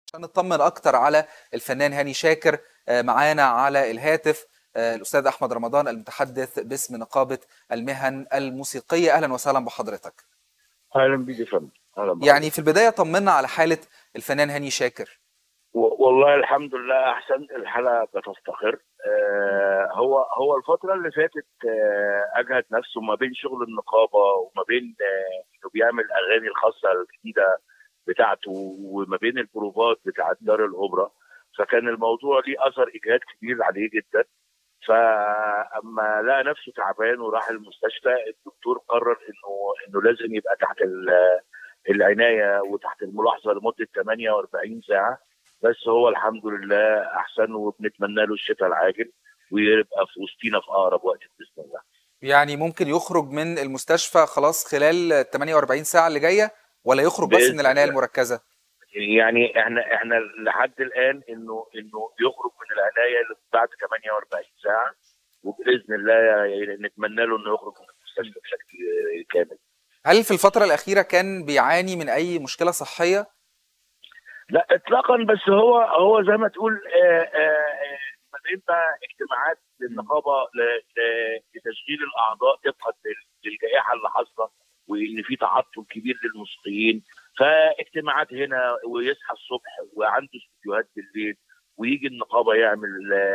عشان نطمن اكتر على الفنان هاني شاكر معانا على الهاتف الاستاذ احمد رمضان المتحدث باسم نقابه المهن الموسيقيه اهلا وسهلا بحضرتك اهلا بيك يا فندم اهلا يعني في البدايه طمنا على حاله الفنان هاني شاكر والله الحمد لله احسن الحاله بتستقر آه هو هو الفتره اللي فاتت آه اجهد نفسه ما بين شغل النقابه وما بين آه انه بيعمل اغاني الخاصه الجديده بتاعته وما بين البروفات بتاعت دار الاوبرا فكان الموضوع ليه اثر اجهاد كبير عليه جدا فاما لقى نفسه تعبان وراح المستشفى الدكتور قرر انه انه لازم يبقى تحت العنايه وتحت الملاحظه لمده 48 ساعه بس هو الحمد لله احسن وبنتمنى له الشفاء العاجل ويبقى في وسطينا في اقرب وقت باذن الله. يعني ممكن يخرج من المستشفى خلاص خلال 48 ساعه اللي جايه ولا يخرج بس من العنايه المركزه؟ يعني احنا احنا لحد الان انه انه يخرج من العنايه بعد 48 ساعه وباذن الله نتمنى له انه يخرج من المستشفى بشكل كامل. هل في الفتره الاخيره كان بيعاني من اي مشكله صحيه؟ لا اطلاقا بس هو هو زي ما تقول ما بين بقى اجتماعات للنقابه لتشغيل الاعضاء طبقا للجائحه اللي حاصله وان في تعطل كبير للموسيقيين فاجتماعات هنا ويصحى الصبح وعنده استوديوهات بالليل ويجي النقابه يعمل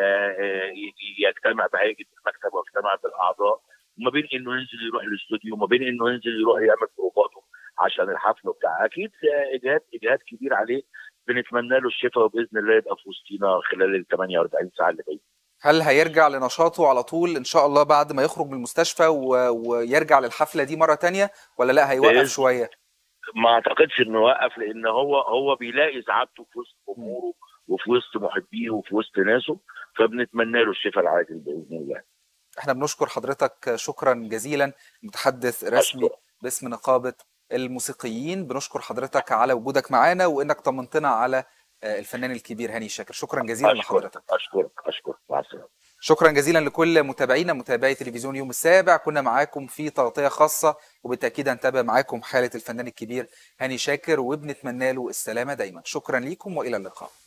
يجتمع بهيئه المكتب ويجتمع بالاعضاء وما بين انه ينزل يروح الاستوديو وما بين انه ينزل يروح يعمل بروفاته عشان الحفل وبتاع اكيد اجهاد اجهاد كبير عليه بنتمنى له الشفاء وباذن الله يبقى في وسطينا خلال ال 48 ساعه اللي جايه. هل هيرجع لنشاطه على طول ان شاء الله بعد ما يخرج من المستشفى و... ويرجع للحفله دي مره تانية ولا لا هيوقف شويه؟ ما اعتقدش انه وقف لان هو هو بيلاقي سعادته في وسط جمهوره وفي وسط محبيه وفي وسط ناسه فبنتمنى له الشفاء العاجل باذن الله. احنا بنشكر حضرتك شكرا جزيلا متحدث رسمي أشكر. باسم نقابه الموسيقيين بنشكر حضرتك على وجودك معانا وانك طمنتنا على الفنان الكبير هاني شاكر شكرا جزيلا لحضرتك اشكرك اشكرك مع السلامه شكرا جزيلا لكل متابعينا متابعي تلفزيون يوم السابع كنا معاكم في تغطيه خاصه وبالتاكيد هنتابع معاكم حاله الفنان الكبير هاني شاكر وبنتمنى له السلامه دايما شكرا ليكم والى اللقاء